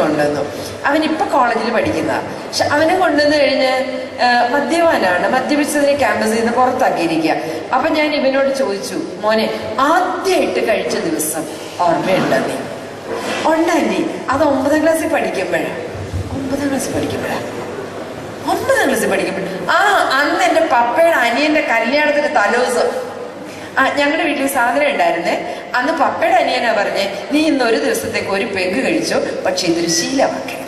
കൊണ്ടുവന്നു അവൻ ഇപ്പൊ കോളേജിൽ പഠിക്കുന്ന പക്ഷെ അവനെ കൊണ്ടുവന്ന് കഴിഞ്ഞ് ആ, മദ്യപാനാണ് മദ്യപിച്ചതിനെ ക്യാമ്പസിൽ നിന്ന് പുറത്താക്കിയിരിക്കുക അപ്പൊ ഞാൻ ഇവനോട് ചോദിച്ചു മോനെ ആദ്യമായിട്ട് കഴിച്ച ദിവസം ഓർമ്മയുണ്ടോ നീ ഉണ്ടാൻറ്റി അത് ഒമ്പതാം ക്ലാസ്സിൽ പഠിക്കുമ്പോഴാണ് ഒമ്പതാം ക്ലാസ്സിൽ പഠിക്കുമ്പോഴാണ് ഒമ്പതാം ക്ലാസ്സിൽ പഠിക്കുമ്പോൾ ആ അന്ന് എന്റെ പപ്പയുടെ അനിയന്റെ കല്യാണത്തിന് തലേദിവസം ആ ഞങ്ങളുടെ വീട്ടിൽ സാധനം ഉണ്ടായിരുന്നേ അന്ന് പപ്പയുടെ അനിയനാ പറഞ്ഞേ നീ ഇന്ന് ഒരു ദിവസത്തേക്ക് ഒരു പെഗ് കഴിച്ചു പക്ഷെ ഇതൊരു ശീലമാക്കരുത്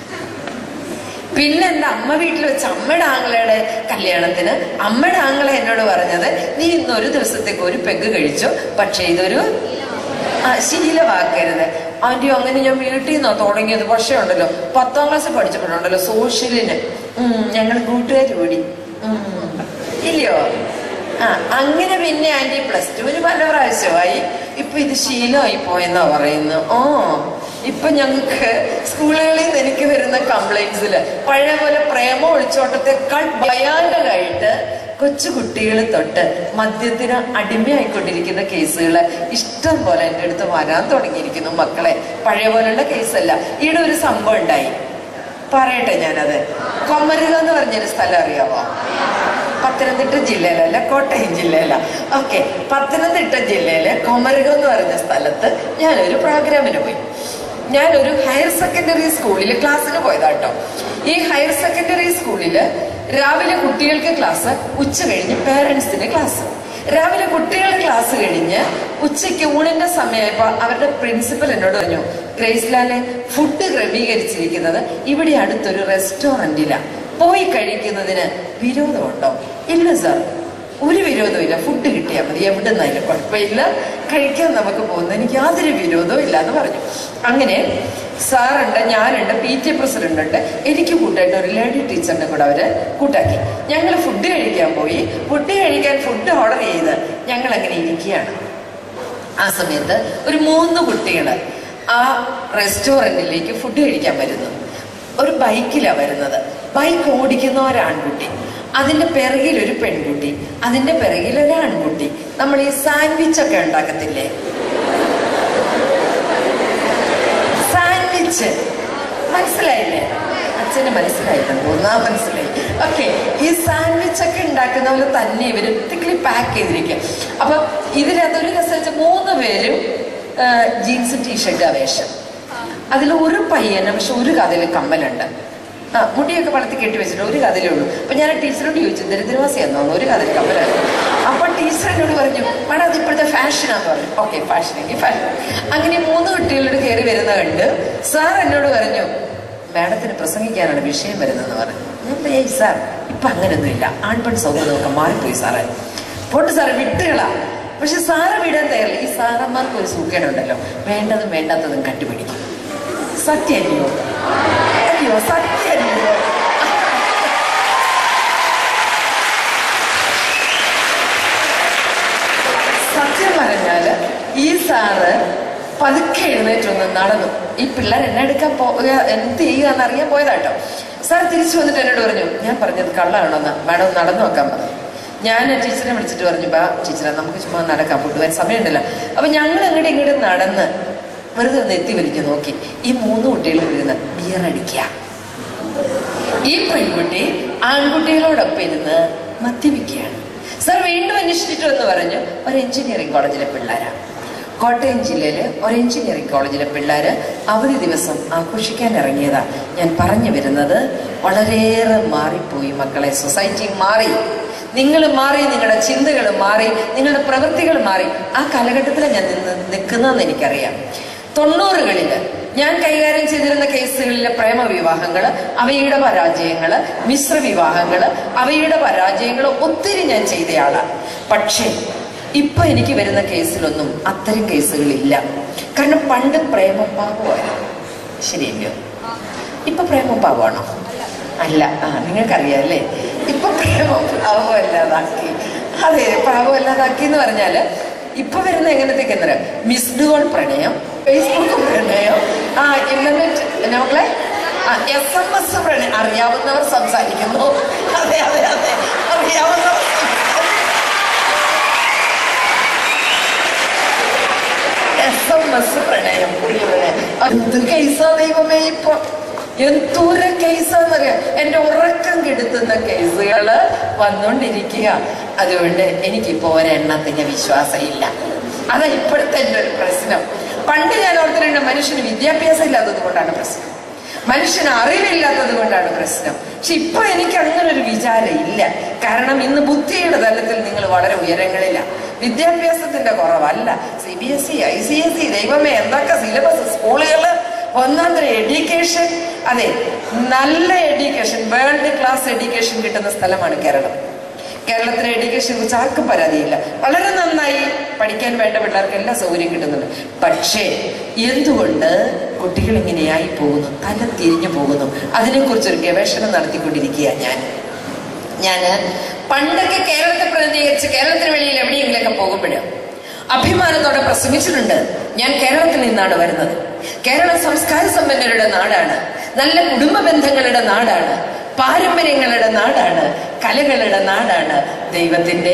പിന്നെ എന്റെ അമ്മ വീട്ടിൽ വെച്ച് അമ്മയുടെ ആങ്ങളയുടെ കല്യാണത്തിന് അമ്മയുടെ ആങ്ങളെ എന്നോട് പറഞ്ഞത് നീ ഇന്ന് ഒരു ദിവസത്തേക്ക് ഒരു പെഗ് കഴിച്ചു പക്ഷെ ഇതൊരു ആ, ശീലമാക്കരുത് ആന്റിയോ അങ്ങനെ ഞാൻ വീട്ടിൽ നിന്നോ തുടങ്ങിയത് പക്ഷേ ഉണ്ടല്ലോ പത്താം ക്ലാസ് പഠിച്ചപ്പോഴുണ്ടല്ലോ സോഷ്യലിന് ഞങ്ങൾ കൂട്ടുകാർ കൂടി ഉം. ഇല്ലയോ ആ അങ്ങനെ പിന്നെ ആന്റി പ്ലസ് ടുവിന് പല പ്രാവശ്യമായി ഇപ്പൊ ഇത് ശീലമായി പോയെന്നാ പറയുന്നു ഓ ഇപ്പൊ ഞങ്ങൾക്ക് സ്കൂളുകളിൽ നിന്ന് എനിക്ക് വരുന്ന കംപ്ലൈന്റ്സില് പഴയ പോലെ പ്രേമ ഒളിച്ചോട്ടത്തെക്കാൾ ഭയാനകമായിട്ട് കൊച്ചു കുട്ടികൾ തൊട്ട് മദ്യത്തിന് അടിമയായിക്കൊണ്ടിരിക്കുന്ന കേസുകൾ ഇഷ്ടം പോലെ എൻ്റെ അടുത്ത് വരാൻ തുടങ്ങിയിരിക്കുന്നു മക്കളെ പഴയ പോലെയുള്ള കേസല്ല ഈടെ ഒരു സംഭവം ഉണ്ടായി പറയട്ടെ ഞാനത് കൊമരുക എന്ന് പറഞ്ഞൊരു സ്ഥലം അറിയാമോ പത്തനംതിട്ട ജില്ലയിലല്ല കോട്ടയം ജില്ലയില ഓക്കെ പത്തനംതിട്ട ജില്ലയിലെ കൊമരുക എന്ന് പറഞ്ഞ സ്ഥലത്ത് ഞാനൊരു പ്രോഗ്രാമിന് പോയി ഞാനൊരു ഹയർ സെക്കൻഡറി സ്കൂളിൽ ക്ലാസ്സിന് പോയതാട്ടോ ഈ ഹയർ സെക്കൻഡറി സ്കൂളില് രാവിലെ കുട്ടികൾക്ക് ക്ലാസ് ഉച്ച കഴിഞ്ഞ് പേരൻസിന് ക്ലാസ് രാവിലെ കുട്ടികളുടെ ക്ലാസ് കഴിഞ്ഞ് ഉച്ചയ്ക്ക് ഊണിന്റെ സമയമായപ്പോ അവരുടെ പ്രിൻസിപ്പൽ എന്നോട് പറഞ്ഞു ഗ്രേസ്ലാലെ ഫുഡ് ക്രമീകരിച്ചിരിക്കുന്നത് ഇവിടെ അടുത്തൊരു റെസ്റ്റോറന്റിലാണ് പോയി കഴിക്കുന്നതിന് വിരോധമുണ്ടോ ഇല്ല സാർ ഒരു വിരോധവും ഫുഡ് കിട്ടിയാൽ മതി എവിടെ നിന്നായാലും കുഴപ്പമില്ല കഴിക്കാൻ നമുക്ക് പോകുന്നതിന് യാതൊരു വിരോധവും ഇല്ല എന്ന് പറഞ്ഞു അങ്ങനെ സാറുണ്ട് ഞാനുണ്ട് പി ടി പ്രസിഡന്റ് ഉണ്ട് എനിക്ക് കൂട്ടായിട്ട് ഒരു ലേഡി ടീച്ചറിനെ കൂടെ അവര് കൂട്ടാക്കി ഞങ്ങൾ ഫുഡ് കഴിക്കാൻ പോയി ഫുഡ് കഴിക്കാൻ ഫുഡ് ഓർഡർ ചെയ്ത് ഞങ്ങൾ അങ്ങനെ ഇരിക്കുകയാണ് ആ സമയത്ത് ഒരു മൂന്ന് കുട്ടികൾ ആ റെസ്റ്റോറന്റിലേക്ക് ഫുഡ് കഴിക്കാൻ വരുന്നു ഒരു ബൈക്കിലാണ് വരുന്നത് ബൈക്ക് ഓടിക്കുന്ന ഒരു ആൺകുട്ടി അതിന്റെ പിറകിൽ ഒരു പെൺകുട്ടി അതിന്റെ പിറകിൽ ഒരു ആൺകുട്ടി നമ്മൾ ഈ സാൻഡ്വിച്ച് ഒക്കെ ഉണ്ടാക്കത്തില്ലേ സാൻഡ്വിച്ച് മനസ്സിലായില്ലേ അച്ഛന് മനസ്സിലായില്ലെന്ന് തോന്നുന്നു ആ മനസ്സിലായി ഓക്കെ ഈ സാൻഡ്വിച്ച് ഒക്കെ ഉണ്ടാക്കുന്ന പോലെ തന്നെ ഇവര് തിക്ലി പാക്ക് ചെയ്തിരിക്കുക അപ്പൊ ഇതിനകത്തൊരു രസം വെച്ചാൽ മൂന്ന് പേരും ജീൻസ് ടീഷർട്ട് വേഷം അതിൽ ഒരു പയ്യന് പക്ഷെ ഒരു കഥയിൽ കമ്മലുണ്ട് ആ മുടിയൊക്കെ വളർത്തി കെട്ടി വെച്ചിട്ട് ഒരു കഥയിലേ ഉള്ളൂ അപ്പൊ ഞാൻ ആ ടീച്ചറോട് ചോദിച്ചു ദരിദ്രവാസിയാന്ന് തോന്നുന്നു ഒരു കഥയിൽ കമ്മലാണ് അപ്പൊ ടീച്ചർ എന്നോട് പറഞ്ഞു മേഡം അത് ഇപ്പോഴത്തെ ഫാഷനാന്ന് പറഞ്ഞു ഓക്കെ ഫാഷൻ എങ്കിൽ ഫാഷൻ അങ്ങനെ മൂന്ന് കുട്ടികളോട് കയറി വരുന്ന കണ്ട് സാർ എന്നോട് പറഞ്ഞു മാഡത്തിന് പ്രസംഗിക്കാനാണ് വിഷയം വരുന്നതെന്ന് പറഞ്ഞു ഞാൻ പറഞ്ഞു, ഏയ് സാർ ഇപ്പൊ അങ്ങനെയൊന്നുമില്ല ആൺപെൺ സൗഹൃദമൊക്കെ മാറിപ്പോയി സാറേ പോട്ട് സാറേ വിട്ടുകളാ പക്ഷെ സാറ് വിടാൻ തയ്യാറില്ല ഈ സാറന്മാർക്ക് ഒരു സൂക്കേടുണ്ടല്ലോ വേണ്ടതും വേണ്ടാത്തതും കണ്ടുപിടിക്കും സത്യമല്ലയോ അയ്യോ സത്യമല്ലയോ സത്യം പറഞ്ഞാല് ഈ സാറ് പതുക്കെ എഴുന്നേറ്റൊന്ന് നടന്നു ഈ പിള്ളേർ എന്നെ എടുക്കാൻ പോവുക എന്ത് ചെയ്യുകയെന്ന് അറിയാൻ പോയതാട്ടോ സാർ തിരിച്ചു വന്നിട്ട് എന്നോട് പറഞ്ഞു ഞാൻ പറഞ്ഞത് കള്ളാണോന്ന് മാഡം ഒന്ന് നടന്നു നോക്കാൻ പറഞ്ഞു ഞാൻ ടീച്ചറെ വിളിച്ചിട്ട് പറഞ്ഞു ബാ ടീച്ചറെ നമുക്ക് ചുമ്മാ നടക്കാം കൊണ്ടുപോകാൻ സമയമുണ്ടല്ലോ അപ്പൊ ഞങ്ങൾ അങ്ങോട്ട് ഇങ്ങോട്ട് നടന്ന് വെറുതെ ഒന്ന് എത്തി വലിച്ചു നോക്കി ഈ മൂന്ന് കുട്ടികൾ ഇരുന്ന് ബിയർ അടിക്കുക ഈ പെൺകുട്ടി ആൺകുട്ടികളോടൊപ്പം ഇരുന്ന് മദ്യപിക്കുകയാണ് സാർ വീണ്ടും അന്വേഷിച്ചിട്ട് എന്ന് പറഞ്ഞു ഒരു എഞ്ചിനീയറിംഗ് കോളേജിലെ പിള്ളേരാ കോട്ടയം ജില്ലയിലെ ഒരു എഞ്ചിനീയറിംഗ് കോളേജിലെ പിള്ളേര് അവധി ദിവസം ആഘോഷിക്കാൻ ഇറങ്ങിയതാ ഞാൻ പറഞ്ഞു വരുന്നത് വളരെയേറെ മാറിപ്പോയി മക്കളെ സൊസൈറ്റി മാറി നിങ്ങൾ മാറി നിങ്ങളുടെ ചിന്തകൾ മാറി നിങ്ങളുടെ പ്രവൃത്തികൾ മാറി ആ കാലഘട്ടത്തിലാണ് ഞാൻ നിന്ന് നിൽക്കുന്നതെന്ന് എനിക്കറിയാം തൊണ്ണൂറുകളില് ഞാൻ കൈകാര്യം ചെയ്തിരുന്ന കേസുകളിലെ പ്രേമവിവാഹങ്ങള് അവയുടെ പരാജയങ്ങള് മിശ്ര വിവാഹങ്ങള് അവയുടെ പരാജയങ്ങള് ഒത്തിരി ഞാൻ ചെയ്തയാളാണ് പക്ഷേ ഇപ്പൊ എനിക്ക് വരുന്ന കേസിലൊന്നും അത്തരം കേസുകളില്ല കാരണം പണ്ട് പ്രേമം പാപമായിരുന്നു ശരിയല്ലോ ഇപ്പൊ പ്രേമം പാവമാണോ അല്ല ആ നിങ്ങൾക്കറിയാം അല്ലേ ഇപ്പൊ പ്രേമം പാവമല്ലാതാക്കി അതെ പാവമല്ലാതാക്കി എന്ന് പറഞ്ഞാല് ഇപ്പൊ വരുന്ന എങ്ങനത്തേക്ക് എന്താ മിസ്ഡ് കോൾ പ്രണയം ഫേസ്ബുക്ക് പ്രണയം ആ ഇന്റർനെറ്റ് നമ്മളെ എസ് എം എസ് പ്രണയം അറിയാവുന്നവർ സംസാരിക്കുന്നു അതെ അതെ അതെ അറിയാവുന്നവർ എസ് എം എസ് പ്രണയം പ്രിയവരെ. എന്ത് കേസാ ദൈവമേ ഇപ്പൊ എന്തോര കേസാന്നറിയാം എന്റെ ഉറക്കം കെടുത്തുന്ന കേസുകള് വന്നോണ്ടിരിക്കുക അതുകൊണ്ട് എനിക്കിപ്പോ ഒരെണ്ണത്തിന് വിശ്വാസമില്ല അതാ ഇപ്പോഴത്തെ എന്റെ ഒരു പ്രശ്നം പണ്ട് ഞാൻ ഓർത്തിട്ടുണ്ട് മനുഷ്യന് വിദ്യാഭ്യാസം ഇല്ലാത്തത് കൊണ്ടാണ് പ്രശ്നം മനുഷ്യന് അറിവില്ലാത്തത് കൊണ്ടാണ് പ്രശ്നം പക്ഷെ ഇപ്പൊ എനിക്ക് അങ്ങനെ ഒരു വിചാരം ഇല്ല കാരണം ഇന്ന് ബുദ്ധിയുടെ തലത്തിൽ നിങ്ങൾ വളരെ ഉയരങ്ങളില്ല വിദ്യാഭ്യാസത്തിന്റെ കുറവല്ല C B S E I C S E ദൈവമേ എന്തൊക്കെ സിലബസ് സ്കൂളുകള് ഒന്നാം തരം എഡ്യൂക്കേഷൻ അതെ നല്ല എഡ്യൂക്കേഷൻ വേൾഡ് ക്ലാസ് എഡ്യൂക്കേഷൻ കിട്ടുന്ന സ്ഥലമാണ് കേരളം കേരളത്തിലെ എഡ്യൂക്കേഷനെ കുറിച്ച് ആർക്കും പരാതിയില്ല വളരെ നന്നായി പഠിക്കാൻ വേണ്ട പിള്ളേർക്ക് എല്ലാ സൗകര്യം കിട്ടുന്നുണ്ട് പക്ഷേ എന്തുകൊണ്ട് കുട്ടികൾ ഇങ്ങനെയായി പോകുന്നു തല തിരിഞ്ഞു പോകുന്നു അതിനെക്കുറിച്ചൊരു ഗവേഷണം നടത്തിക്കൊണ്ടിരിക്കുക ഞാൻ ഞാന് പണ്ടൊക്കെ കേരളത്തെ പ്രതിനിധീകരിച്ച് കേരളത്തിന് വെളിയിൽ എവിടെയെങ്കിലൊക്കെ പോകുമ്പോഴ് അഭിമാനത്തോടെ പ്രസംഗിച്ചിട്ടുണ്ട് ഞാൻ കേരളത്തിൽ നിന്നാണ് വരുന്നത് കേരളം സംസ്കാര സമ്പന്നരുടെ നാടാണ് നല്ല കുടുംബ ബന്ധങ്ങളുടെ നാടാണ് പാരമ്പര്യങ്ങളുടെ നാടാണ് കലകളുടെ നാടാണ് ദൈവത്തിന്റെ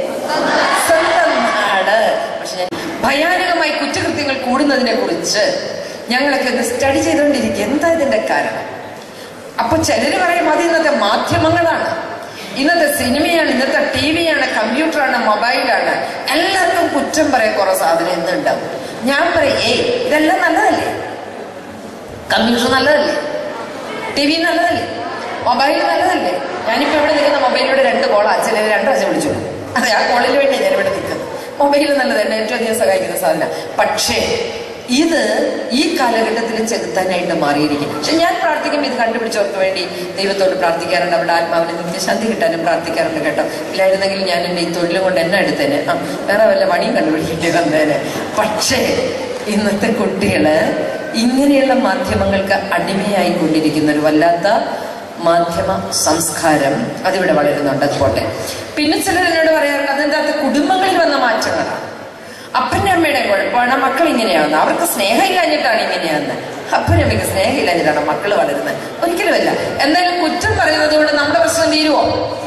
സ്വന്തം നാട് പക്ഷെ ഞാൻ ഭയാനകമായി കുറ്റകൃത്യങ്ങൾ കൂടുന്നതിനെ കുറിച്ച് ഞങ്ങളൊക്കെ ഒന്ന് സ്റ്റഡി ചെയ്തുകൊണ്ടിരിക്കുക എന്താ ഇതിന്റെ കാരണം അപ്പൊ ചിലര് പറയും അത് ഇന്നത്തെ മാധ്യമങ്ങളാണ് ഇന്നത്തെ സിനിമയാണ് ഇന്നത്തെ ടി വിയാണ് കമ്പ്യൂട്ടറാണ് മൊബൈലാണ് എല്ലാവർക്കും കുറ്റം പറയാൻ കുറെ സാധനം എന്തുണ്ടാവും ഞാൻ പറയും ഏയ് ഇതെല്ലാം നല്ലതല്ലേ കമ്പ്യൂട്ടർ നല്ലതല്ലേ ടി വി നല്ലതല്ലേ മൊബൈൽ നല്ലതല്ലേ ഞാനിപ്പോ ഇവിടെ നിൽക്കുന്ന മൊബൈലിലൂടെ രണ്ട് കോളാ ചില രണ്ട് പ്രാവശ്യം വിളിച്ചു അതെ ആ കോളിന് വേണ്ടി ഞാൻ ഇവിടെ നിൽക്കുന്നത് മൊബൈൽ നല്ലത് എന്നെ ഏറ്റവും അധികം സഹായിക്കുന്ന സാധനം പക്ഷേ ഇത് ഈ കാലഘട്ടത്തിൽ ചെലുത്താനായിട്ട് മാറിയിരിക്കും പക്ഷെ ഞാൻ പ്രാർത്ഥിക്കും ഇത് കണ്ടുപിടിച്ചവർക്ക് വേണ്ടി ദൈവത്തോട് പ്രാർത്ഥിക്കാറുണ്ട് അവരുടെ ആത്മാവിന് നിത്യശാന്തി കിട്ടാനും പ്രാർത്ഥിക്കാറുണ്ട് കേട്ടോ ഇല്ലായിരുന്നെങ്കിൽ ഞാൻ എൻ്റെ ഈ തൊഴിലും കൊണ്ട് എന്നെ എടുത്തേനെ ആ വേറെ വല്ല പണിയും കണ്ടുപിടിക്കേണ്ടി വന്നേനെ പക്ഷേ ഇന്നത്തെ കുട്ടികള് ഇങ്ങനെയുള്ള മാധ്യമങ്ങൾക്ക് അടിമയായി കൊണ്ടിരിക്കുന്ന ഒരു വല്ലാത്ത മാധ്യമ സംസ്കാരം അതിവിടെ വളരുന്നുണ്ട് അതുപോലെ പിന്നെ ചിലർ എന്നോട് പറയാറുണ്ട് അതിൻ്റെ അകത്ത് കുടുംബങ്ങളിൽ വന്ന മാറ്റങ്ങളാണ് അപ്പൻ്റെ അമ്മയുടെ കുഴപ്പമാണ് മക്കൾ ഇങ്ങനെയാണ് അവർക്ക് സ്നേഹം ഇല്ലാഞ്ഞിട്ടാണ് ഇങ്ങനെയാന്ന് അപ്പനമ്മയ്ക്ക് സ്നേഹം ഇല്ലാഞ്ഞിട്ടാണ് മക്കൾ വളരുന്നത് ഒരിക്കലുമല്ല എന്തായാലും കുറ്റം പറയുന്നത് കൊണ്ട് നമ്മുടെ പ്രശ്നം തീരുവോ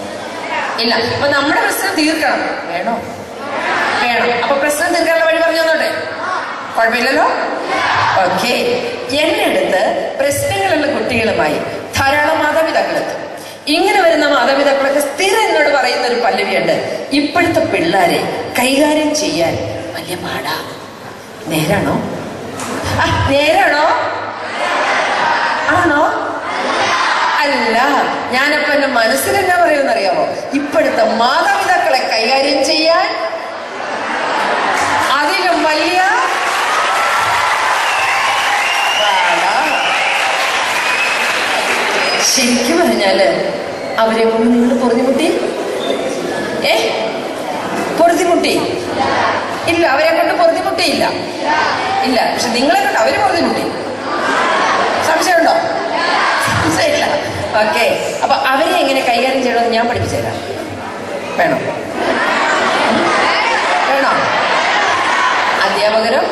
ഇല്ല അപ്പൊ നമ്മുടെ പ്രശ്നം തീർക്കണം വേണോ വേണം അപ്പൊ പ്രശ്നം തീർക്കാനുള്ള വഴി പറഞ്ഞു തന്നോട്ടെ കുഴപ്പമില്ലല്ലോ ഓക്കെ എന്റെ അടുത്ത് പ്രശ്നങ്ങളുള്ള കുട്ടികളുമായി ധാരാളം മാതാപിതാക്കളെത്തും ഇങ്ങനെ വരുന്ന മാതാപിതാക്കളൊക്കെ സ്ഥിരം എന്നോട് പറയുന്ന ഒരു പല്ലവിയുണ്ട് ഇപ്പോഴത്തെ പിള്ളേരെ കൈകാര്യം ചെയ്യാൻ വലിയ പാടാ നേരാണോ ആ നേരാണോ ആണോ അല്ല ഞാനപ്പോ എന്റെ മനസ്സിൽ എന്നാ പറയുമെന്ന് അറിയാമോ ഇപ്പോഴത്തെ മാതാപിതാക്കളെ കൈകാര്യം ചെയ്യാൻ അതിലും വലിയ പാടാ. ശരിക്കും പറഞ്ഞാല് അവരെ കൊണ്ട് നിങ്ങൾ പൊറുതിമുട്ടി ഏ പൊറുതിമുട്ടി ഇല്ല അവരെ കൊണ്ട് പൊറുതിമുട്ടിയില്ല ഇല്ല പക്ഷെ നിങ്ങളെ കൊണ്ട് അവര് പൊറുതിമുട്ടി സംശയമുണ്ടോ സംശയമില്ല ഓക്കെ അപ്പൊ അവരെ എങ്ങനെ കൈകാര്യം ചെയ്യണമെന്ന് ഞാൻ പഠിപ്പിച്ചു തരാം വേണോ വേണോ അധ്യാപകരും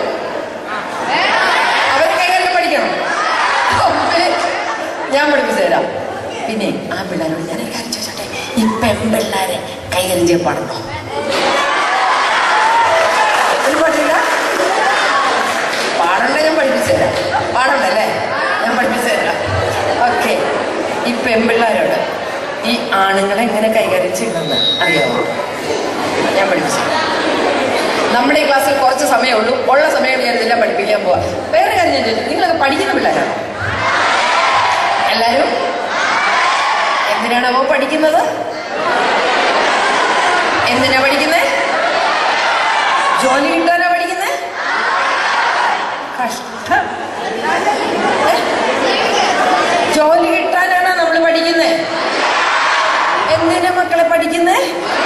അവർ കൈകാര്യം പഠിക്കണം അമ്മേ, ഞാൻ പഠിപ്പിച്ചു തരാം പിന്നെ ആ പിള്ളേരോട് ഞാൻ ഒരു കാര്യം ചോദിച്ചോട്ടെ ഈ പെൺപിള്ളേരെ കൈകാര്യം ചെയ്യാൻ പാടുണ്ടോ ഒരു പാടില്ല പാടണ്ട ഞാൻ പഠിപ്പിച്ചു തരാം പാടണ്ടല്ലേ ഞാൻ പഠിപ്പിച്ചു തരാം ഓക്കെ ഈ പെൺപിള്ളേരോട് ഈ ആണുങ്ങളെ എങ്ങനെ കൈകാര്യം ചെയ്യണമെന്ന് അറിയാമോ ഞാൻ പഠിപ്പിച്ചു തരാം. നമ്മുടെ ഈ ക്ലാസ്സിൽ കുറച്ച് സമയമേ ഉള്ളൂ ഉള്ള സമയം ഞാൻ ഇതെല്ലാം പഠിപ്പിക്കാൻ പോവാ വേറെ കാര്യം ഞാൻ ചോദിച്ചു നിങ്ങളൊക്കെ പഠിക്കുന്ന പിള്ളേരാണോ എല്ലാരും എന്തിനാണാവോ പഠിക്കുന്നത് എന്തിനാ പഠിക്കുന്നത് ജോലി കിട്ടാനാ പഠിക്കുന്നത് കഷ്ടം ഏ? ജോലി കിട്ടാനാണോ നമ്മൾ പഠിക്കുന്നത് എന്തിനാ മക്കളെ പഠിക്കുന്നത്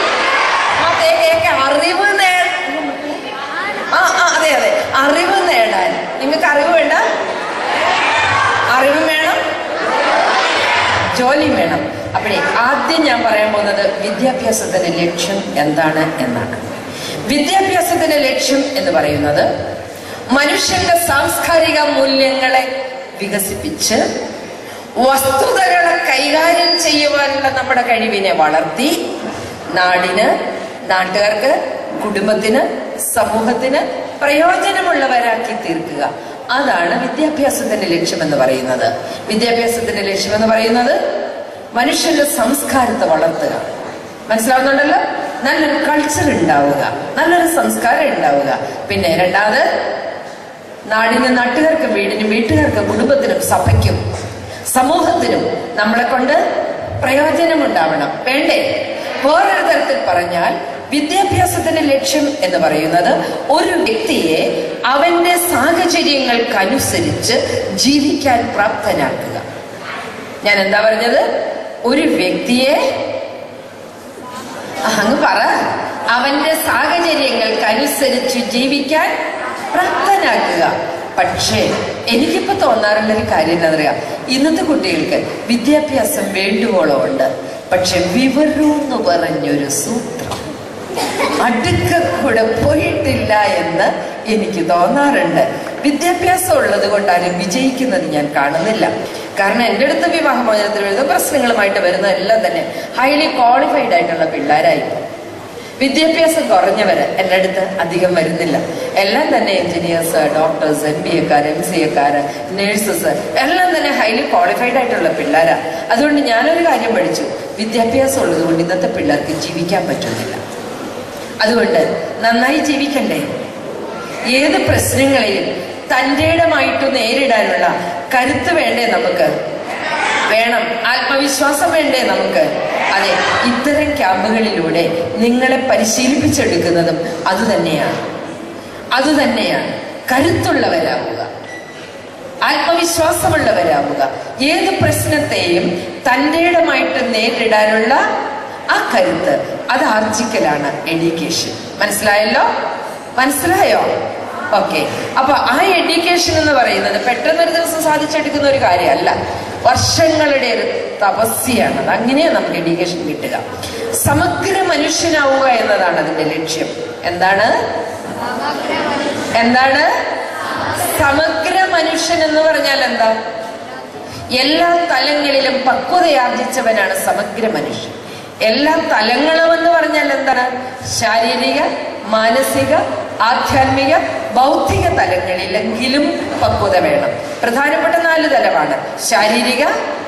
അറിവ് നേ ആ ആ അതെ അതെ അറിവ് നേടാൻ നിങ്ങൾക്ക് അറിവ് വേണ്ട അറിവും വേണം ജോലിയും വേണം അപ്പോഴേ ആദ്യം ഞാൻ പറയാൻ പോകുന്നത് വിദ്യാഭ്യാസത്തിന്റെ ലക്ഷ്യം എന്താണ് എന്നാണ് വിദ്യാഭ്യാസത്തിന്റെ ലക്ഷ്യം എന്ന് പറയുന്നത് മനുഷ്യന്റെ സാംസ്കാരിക മൂല്യങ്ങളെ വികസിപ്പിച്ച് വസ്തുതകളെ കൈകാര്യം ചെയ്യുവാനുള്ള നമ്മുടെ കഴിവിനെ വളർത്തി നാടിന് നാട്ടുകാർക്ക് കുടുംബത്തിന് സമൂഹത്തിന് പ്രയോജനമുള്ളവരാക്കി തീർക്കുക അതാണ് വിദ്യാഭ്യാസത്തിന്റെ ലക്ഷ്യമെന്ന് പറയുന്നത് വിദ്യാഭ്യാസത്തിന്റെ ലക്ഷ്യമെന്ന് പറയുന്നത് മനുഷ്യന്റെ സംസ്കാരത്തെ വളർത്തുക മനസ്സിലാവുന്നുണ്ടല്ലോ നല്ലൊരു കൾച്ചർ ഉണ്ടാവുക നല്ലൊരു സംസ്കാരം ഉണ്ടാവുക പിന്നെ രണ്ടാമത് നാടിന് നാട്ടുകാർക്കും വീടിനും വീട്ടുകാർക്കും കുടുംബത്തിനും സഭയ്ക്കും സമൂഹത്തിനും നമ്മളെ കൊണ്ട് പ്രയോജനമുണ്ടാവണം വേണ്ടേ വേറൊരു തരത്തിൽ പറഞ്ഞാൽ വിദ്യാഭ്യാസത്തിന്റെ ലക്ഷ്യം എന്ന് പറയുന്നത് ഒരു വ്യക്തിയെ അവന്റെ സാഹചര്യങ്ങൾക്കനുസരിച്ച് ജീവിക്കാൻ പ്രാപ്തനാക്കുക ഞാൻ എന്താ പറഞ്ഞത് ഒരു വ്യക്തിയെ അങ്ങ് പറ അവന്റെ സാഹചര്യങ്ങൾക്കനുസരിച്ച് ജീവിക്കാൻ പ്രാപ്തനാക്കുക പക്ഷേ എനിക്കിപ്പോ തോന്നാറുള്ള ഒരു കാര്യം എന്താ പറയാ ഇന്നത്തെ കുട്ടികൾക്ക് വിദ്യാഭ്യാസം വേണ്ടുവോളം ഉണ്ട് പക്ഷെ വിവരൂന്ന് പറഞ്ഞൊരു സൂത്രം അടുക്ക കൂടെ പോയിട്ടില്ല എന്ന് എനിക്ക് തോന്നാറുണ്ട് വിദ്യാഭ്യാസം ഉള്ളത് കൊണ്ട് ആരും വിജയിക്കുന്നത് ഞാൻ കാണുന്നില്ല കാരണം എൻ്റെ അടുത്ത് വിവാഹമോചനത്തിന് വരുന്ന പ്രശ്നങ്ങളുമായിട്ട് വരുന്ന എല്ലാം തന്നെ ഹൈലി ക്വാളിഫൈഡ് ആയിട്ടുള്ള പിള്ളേരായി വിദ്യാഭ്യാസം കുറഞ്ഞവര് എൻ്റെ അടുത്ത് അധികം വരുന്നില്ല എല്ലാം തന്നെ എഞ്ചിനീയേഴ്സ് ഡോക്ടേഴ്സ് എം ബി എക്കാർ എം സി എക്കാര് നേഴ്സസ് എല്ലാം തന്നെ ഹൈലി ക്വാളിഫൈഡ് ആയിട്ടുള്ള പിള്ളേരാ അതുകൊണ്ട് ഞാനൊരു കാര്യം പഠിച്ചു വിദ്യാഭ്യാസം ഉള്ളത് കൊണ്ട് ഇന്നത്തെ പിള്ളേർക്ക് ജീവിക്കാൻ പറ്റുന്നില്ല അതുകൊണ്ട് നന്നായി ജീവിക്കണ്ടേ ഏത് പ്രശ്നങ്ങളെയും തൻ്റെടമായിട്ട് നേരിടാനുള്ള കരുത്ത് വേണ്ടേ നമുക്ക് വേണം ആത്മവിശ്വാസം വേണ്ടേ നമുക്ക് അതെ ഇത്തരം ക്യാമ്പുകളിലൂടെ നിങ്ങളെ പരിശീലിപ്പിച്ചെടുക്കുന്നതും അതുതന്നെയാണ് അതുതന്നെയാണ് കരുത്തുള്ളവരാവുക ആത്മവിശ്വാസമുള്ളവരാവുക ഏത് പ്രശ്നത്തെയും തൻ്റെടമായിട്ട് നേരിടാനുള്ള ആ കരുത്ത് അത് ആർജിക്കലാണ് എഡ്യൂക്കേഷൻ മനസ്സിലായല്ലോ മനസ്സിലായോ ഓക്കെ അപ്പൊ ആ എഡ്യൂക്കേഷൻ എന്ന് പറയുന്നത് പെട്ടെന്നൊരു ദിവസം സാധിച്ചെടുക്കുന്ന ഒരു കാര്യമല്ല വർഷങ്ങളുടെ ഒരു തപസ്യാണ് അത് അങ്ങനെയാണ് നമുക്ക് എഡ്യൂക്കേഷൻ കിട്ടുക സമഗ്ര മനുഷ്യനാവുക എന്നതാണ് അതിന്റെ ലക്ഷ്യം എന്താണ് എന്താണ് സമഗ്ര മനുഷ്യൻ എന്ന് പറഞ്ഞാൽ എന്താ എല്ലാ തലങ്ങളിലും പക്വതയാർജിച്ചവനാണ് സമഗ്ര മനുഷ്യൻ എല്ലാ തലങ്ങളും എന്ന് പറഞ്ഞാൽ എന്താണ് ശാരീരിക മാനസിക ആധ്യാത്മിക ബൗദ്ധിക തലങ്ങളിലെങ്കിലും പക്വത വേണം പ്രധാനപ്പെട്ട നാല് തലമാണ് ശാരീരിക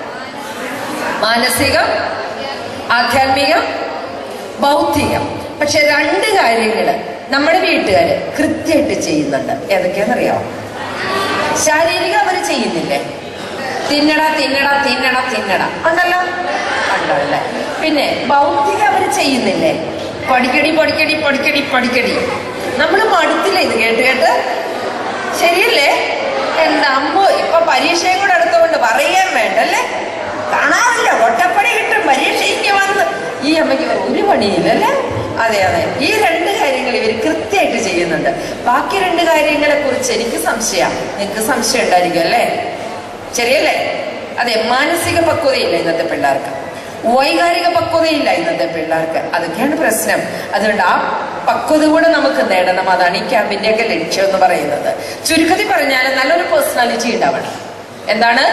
മാനസിക ആധ്യാത്മിക ബൗദ്ധികം പക്ഷെ രണ്ട് കാര്യങ്ങള് നമ്മുടെ വീട്ടുകാര് കൃത്യമായിട്ട് ചെയ്യുന്നുണ്ട് ഏതൊക്കെയാണെന്നറിയാമോ ശാരീരിക അവർ ചെയ്യുന്നില്ലേ തിന്നട തിന്നട തിന്നട തിന്നട ഉണ്ടല്ലോ ഉണ്ടല്ലേ പിന്നെ ഭൗതിക അവർ ചെയ്യുന്നില്ലേ പഠിക്കടി പഠിക്കടി പഠിക്കടി പഠിക്കടി നമ്മൾ മടുത്തില്ല ഇത് കേട്ട് കേട്ട് ശരിയല്ലേ എന്താ അമ്മോ ഇപ്പൊ പരീക്ഷയും കൂടെ എടുത്തുകൊണ്ട് പറയാൻ വേണ്ടല്ലേ കാണാമല്ലോ ഒറ്റപ്പടി കിട്ടും പരീക്ഷയ്ക്ക് വന്ന് ഈ അമ്മയ്ക്ക് ഒരു പണിയില്ലല്ലേ അതെ അതെ ഈ രണ്ട് കാര്യങ്ങൾ ഇവർ കൃത്യമായിട്ട് ചെയ്യുന്നുണ്ട് ബാക്കി രണ്ട് കാര്യങ്ങളെ കുറിച്ച് എനിക്ക് സംശയം നിങ്ങൾക്ക് സംശയം ഉണ്ടായിരിക്കും അല്ലേ ശരിയല്ലേ അതെ മാനസിക പക്വതയില്ല ഇന്നത്തെ പിള്ളേർക്ക് വൈകാരിക പക്വതയില്ല ഇന്നത്തെ പിള്ളേർക്ക് അതൊക്കെയാണ് പ്രശ്നം അതുകൊണ്ട് ആ പക്വത കൂടെ നമുക്ക് നേടണം അതാണ് ഈ ക്യാമ്പിന്റെ ഒക്കെ ലക്ഷ്യം എന്ന് പറയുന്നത് ചുരുക്കത്തിൽ പറഞ്ഞാൽ നല്ലൊരു പേഴ്സണാലിറ്റി ഉണ്ടാവണം എന്താണ്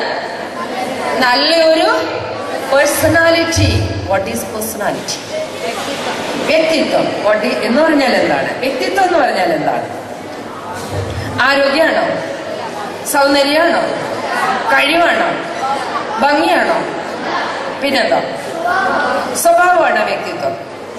നല്ലൊരു പേഴ്സണാലിറ്റി വാട്ട് ഈസ് പേഴ്സണാലിറ്റി വ്യക്തിത്വം വാട്ട് എന്ന് പറഞ്ഞാൽ എന്താണ് വ്യക്തിത്വം എന്ന് പറഞ്ഞാൽ എന്താണ് ആരോഗ്യമാണോ സൗന്ദര്യമാണോ കഴിവാണോ ഭംഗിയാണോ പിന്നെന്തോ സ്വഭാവമാണോ വ്യക്തിത്വം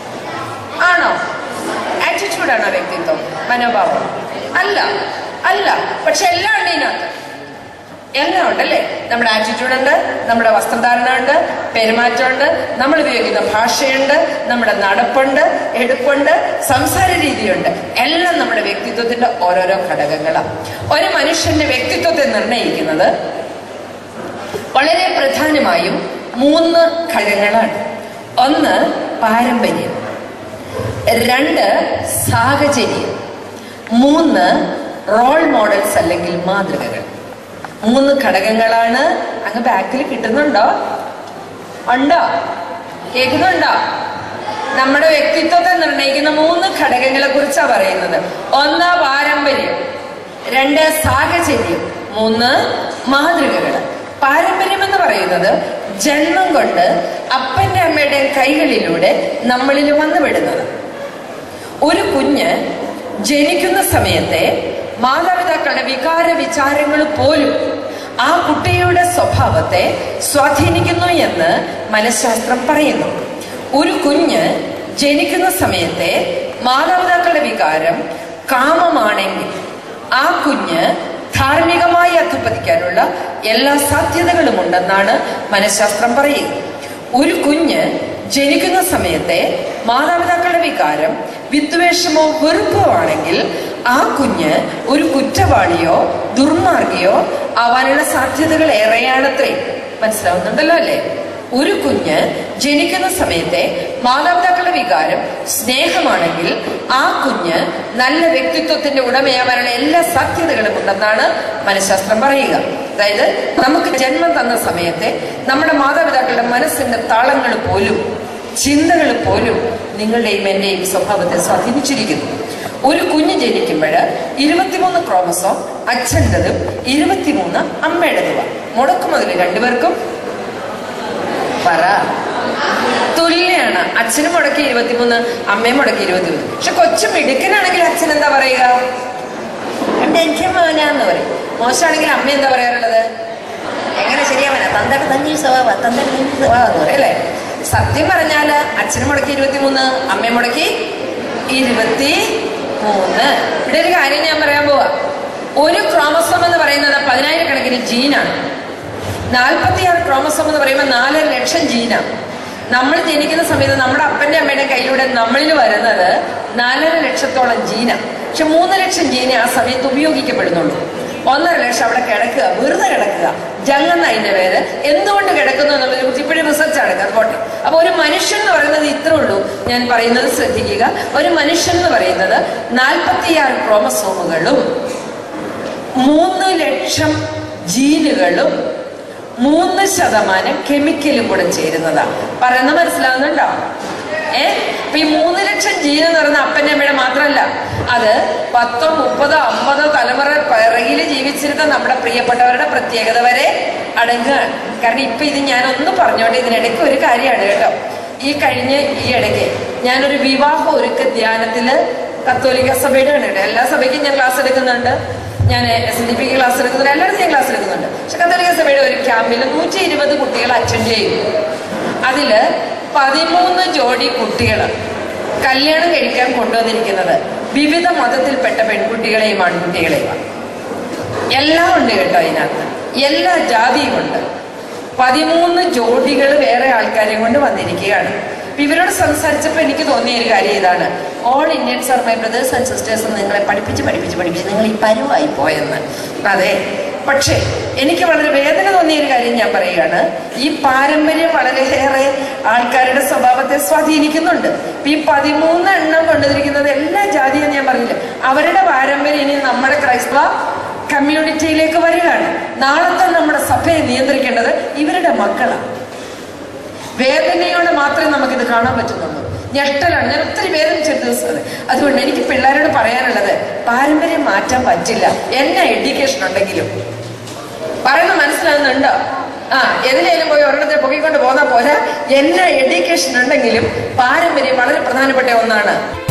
ആണോ ആറ്റിറ്റ്യൂഡാണോ വ്യക്തിത്വം മനോഭാവം അല്ല അല്ല പക്ഷെ എല്ലാം ഉണ്ട് ഇതിനകത്ത് എല്ലാം ഉണ്ടല്ലേ നമ്മുടെ ആറ്റിറ്റ്യൂഡ് ഉണ്ട് നമ്മുടെ വസ്ത്രധാരണ ഉണ്ട് പെരുമാറ്റമുണ്ട് നമ്മൾ ഉപയോഗിക്കുന്ന ഭാഷയുണ്ട് നമ്മുടെ നടപ്പുണ്ട് എടുപ്പുണ്ട് സംസാര രീതിയുണ്ട് എല്ലാം നമ്മുടെ വ്യക്തിത്വത്തിന്റെ ഓരോരോ ഘടകങ്ങളാണ് ഒരു മനുഷ്യന്റെ വ്യക്തിത്വത്തെ നിർണ്ണയിക്കുന്നത് വളരെ പ്രധാനമായും മൂന്ന് ഘടകങ്ങളാണ് ഒന്ന് പാരമ്പര്യം രണ്ട് സാഹചര്യം മൂന്ന് റോൾ മോഡൽസ് അല്ലെങ്കിൽ മാതൃകകൾ മൂന്ന് ഘടകങ്ങളാണ് അങ്ങ് ബാക്കിൽ കിട്ടുന്നുണ്ടോ ഉണ്ടോ കേൾക്കുന്നുണ്ടോ നമ്മുടെ വ്യക്തിത്വത്തെ നിർണ്ണയിക്കുന്ന മൂന്ന് ഘടകങ്ങളെ കുറിച്ചാണ് പറയുന്നത് ഒന്ന് പാരമ്പര്യം രണ്ട് സാഹചര്യം മൂന്ന് മാതൃകകൾ പാരമ്പര്യം എന്ന് പറയുന്നത് ജന്മം കൊണ്ട് അപ്പന്റെ അമ്മയുടെയും കൈകളിലൂടെ നമ്മളിൽ വന്നു വിടുന്നത് ഒരു കുഞ്ഞ് ജനിക്കുന്ന സമയത്തെ മാതാപിതാക്കളുടെ വികാര വിചാരങ്ങൾ പോലും ആ കുട്ടിയുടെ സ്വഭാവത്തെ സ്വാധീനിക്കുന്നു എന്ന് മനഃശാസ്ത്രം പറയുന്നു ഒരു കുഞ്ഞ് ജനിക്കുന്ന സമയത്തെ മാതാപിതാക്കളുടെ വികാരം കാമമാണെങ്കിൽ ആ കുഞ്ഞ് ധാർമ്മികമായി അധപ്പതിക്കാനുള്ള എല്ലാ സാധ്യതകളും ഉണ്ടെന്നാണ് മനഃശാസ്ത്രം പറയുക ഒരു കുഞ്ഞ് ജനിക്കുന്ന സമയത്തെ മാതാപിതാക്കളുടെ വികാരം വിദ്വേഷമോ വെറുപ്പോ ആണെങ്കിൽ ആ കുഞ്ഞ് ഒരു കുറ്റവാളിയോ ദുർമാർഗിയോ ആവാനുള്ള സാധ്യതകൾ ഏറെയാണത്രേ മനസ്സിലാവുന്നുണ്ടല്ലോ അല്ലേ ഒരു കുഞ്ഞ് ജനിക്കുന്ന സമയത്തെ മാതാപിതാക്കളുടെ വികാരം സ്നേഹമാണെങ്കിൽ ആ കുഞ്ഞ് നല്ല വ്യക്തിത്വത്തിന്റെ ഉടമയാവാനുള്ള എല്ലാ സാധ്യതകളും ഉണ്ടെന്നാണ് മനഃശാസ്ത്രം പറയുക അതായത് നമുക്ക് ജന്മം തന്ന സമയത്തെ നമ്മുടെ മാതാപിതാക്കളുടെ മനസ്സിന്റെ താളങ്ങൾ പോലും ചിന്തകൾ പോലും നിങ്ങളുടെയും എന്റെയും സ്വഭാവത്തെ സ്വാധീനിച്ചിരിക്കുന്നു ഒരു കുഞ്ഞ് ജനിക്കുമ്പോൾ ഇരുപത്തിമൂന്ന് ക്രോമസോം അച്ഛൻ്റെതും ഇരുപത്തിമൂന്ന് അമ്മയുടേതുമാണ് മുടക്കുമുതൽ രണ്ടുപേർക്കും പറ തുല്യാണ് അച്ഛനും മുടക്കി ഇരുപത്തിമൂന്ന് അമ്മയും മുടക്കി ഇരുപത്തിമൂന്ന് പക്ഷെ കൊച്ചു മിടുക്കനാണെങ്കിൽ അച്ഛൻ എന്താ പറയുക "എന്റെ എനിക്ക് മോനാന്ന് പറയും മോശമാണെങ്കിൽ അമ്മ എന്താ പറയാറുള്ളത് എങ്ങനെ ശരിയാവന തന്തയുടെ തന്നി സ്വഭാവ തന്തയുടെ തന്നി സ്വഭാവം എന്ന് പറയും അല്ലേ സത്യം പറഞ്ഞാല് അച്ഛനും മുടക്കി ഇരുപത്തിമൂന്ന് അമ്മയും മുടക്കി ഇരുപത്തി മൂന്ന് ഇവിടെ ഒരു കാര്യം ഞാൻ പറയാൻ പോവാ ഒരു ക്രോമസോം എന്ന് പറയുന്നത് പതിനായിരക്കണക്കിന് ജീനാണ് നാൽപ്പത്തിയാറ് ക്രോമസോം എന്ന് പറയുമ്പോൾ നാലര ലക്ഷം ജീനാണ് നമ്മൾ ജനിക്കുന്ന സമയത്ത് നമ്മുടെ അപ്പന്റെ അമ്മയുടെ കയ്യിലൂടെ നമ്മളിൽ വരുന്നത് നാലര ലക്ഷത്തോളം ജീന പക്ഷെ മൂന്ന് ലക്ഷം ജീനെ ആ സമയത്ത് ഉപയോഗിക്കപ്പെടുന്നുള്ളൂ ഒന്നര ലക്ഷം അവിടെ കിടക്കുക വെറുതെ കിടക്കുക ജങ്ങെന്ന അതിന്റെ പേര് എന്തുകൊണ്ട് കിടക്കുന്നു എന്നുള്ളതിനെ കുറിച്ച് ഇപ്പോഴും റിസർച്ച് ആണ് പോട്ടെ അപ്പൊ ഒരു മനുഷ്യൻ എന്ന് പറയുന്നത് ഇത്രേ ഉള്ളൂ ഞാൻ പറയുന്നത് ശ്രദ്ധിക്കുക ഒരു മനുഷ്യൻ എന്ന് പറയുന്നത് നാൽപ്പത്തിയാറ് ക്രോമസോമുകളും മൂന്ന് ലക്ഷം ജീനുകളും മൂന്ന് ശതമാനം കെമിക്കലും കൂടെ ചേരുന്നതാണ് പറയുന്നത് മനസ്സിലാവുന്നുണ്ടോ ഏ അപ്പൊ ഈ മൂന്ന് ലക്ഷം ജീൻ എന്ന് പറയുന്ന അപ്പന്റെ അമ്മയുടെ മാത്രമല്ല അത് പത്തോ മുപ്പതോ അമ്പതോ തലമുറ പിറകിൽ ജീവിച്ചിരുന്ന നമ്മുടെ പ്രിയപ്പെട്ടവരുടെ പ്രത്യേകത വരെ അടങ്ങുകയാണ് കാരണം ഇപ്പൊ ഇത് ഞാൻ ഒന്ന് പറഞ്ഞോട്ടെ ഇതിനിടയ്ക്ക് ഒരു കാര്യമാണ് കേട്ടോ ഈ കഴിഞ്ഞ ഈ ഇടയ്ക്ക് ഞാനൊരു വിവാഹ ഒരുക്ക ധ്യാനത്തില് കത്തോലിക്ക സഭയുടെ ആണ് കേട്ടോ എല്ലാ സഭയ്ക്കും ഞാൻ ക്ലാസ് എടുക്കുന്നുണ്ട് ഞാൻ S N D P class എടുക്കുന്നുണ്ട് എല്ലായിടത്തും ഞാൻ ക്ലാസ് എടുക്കുന്നുണ്ട് പക്ഷെ കത്തോലിക്ക സഭയുടെ ഒരു ക്യാമ്പിൽ നൂറ്റി ഇരുപത് കുട്ടികൾ അറ്റൻഡ് ചെയ്യും അതില് പതിമൂന്ന് ജോഡി കുട്ടികൾ കല്യാണം കഴിക്കാൻ കൊണ്ടുവന്നിരിക്കുന്നത് വിവിധ മതത്തിൽപ്പെട്ട പെൺകുട്ടികളെയും ആൺകുട്ടികളെയുമാണ് എല്ലാം ഉണ്ട് കേട്ടോ അതിനകത്ത് എല്ലാ ജാതിയും ഉണ്ട് പതിമൂന്ന് ജോഡികൾ വേറെ ആൾക്കാരെ കൊണ്ട് വന്നിരിക്കുകയാണ് അപ്പൊ ഇവരോട് സംസാരിച്ചപ്പോൾ എനിക്ക് തോന്നിയ ഒരു കാര്യം ഇതാണ് all Indians are my brothers and sisters നിങ്ങളെ പഠിപ്പിച്ച് പഠിപ്പിച്ച് പഠിപ്പിച്ച് നിങ്ങൾ ഈ പരുവായി പോയെന്ന് അതെ പക്ഷേ എനിക്ക് വളരെ വേദന തോന്നിയ ഒരു കാര്യം ഞാൻ പറയുകയാണ് ഈ പാരമ്പര്യം വളരെയേറെ ആൾക്കാരുടെ സ്വഭാവത്തെ സ്വാധീനിക്കുന്നുണ്ട് ഇപ്പൊ ഈ പതിമൂന്ന് എണ്ണം കൊണ്ടുവന്നിരിക്കുന്നത് എല്ലാ ജാതിയും ഞാൻ പറഞ്ഞില്ല അവരുടെ പാരമ്പര്യം ഇനി നമ്മുടെ ക്രൈസ്തവ കമ്മ്യൂണിറ്റിയിലേക്ക് വരികയാണ് നാളത്തെ നമ്മുടെ സഭയെ നിയന്ത്രിക്കേണ്ടത് ഇവരുടെ മക്കളാണ് വേദനയോടെ മാത്രമേ നമുക്കിത് കാണാൻ പറ്റുന്നുള്ളൂ ഞെട്ടലാണ് ഞാൻ ഒത്തിരി വേദനിച്ച ഒരു ദിവസം അത് അതുകൊണ്ട് എനിക്ക് പിള്ളേരോട് പറയാനുള്ളത് പാരമ്പര്യം മാറ്റാൻ പറ്റില്ല എന്നാ എഡ്യൂക്കേഷൻ ഉണ്ടെങ്കിലും പറയുന്നത് മനസ്സിലാകുന്നുണ്ടോ ആ എതിലേലും പോയി ഒരിടത്തെ പൊക്കിക്കൊണ്ട് പോന്നാ പോരാ എന്നാ എഡ്യൂക്കേഷൻ ഉണ്ടെങ്കിലും പാരമ്പര്യം വളരെ പ്രധാനപ്പെട്ട ഒന്നാണ്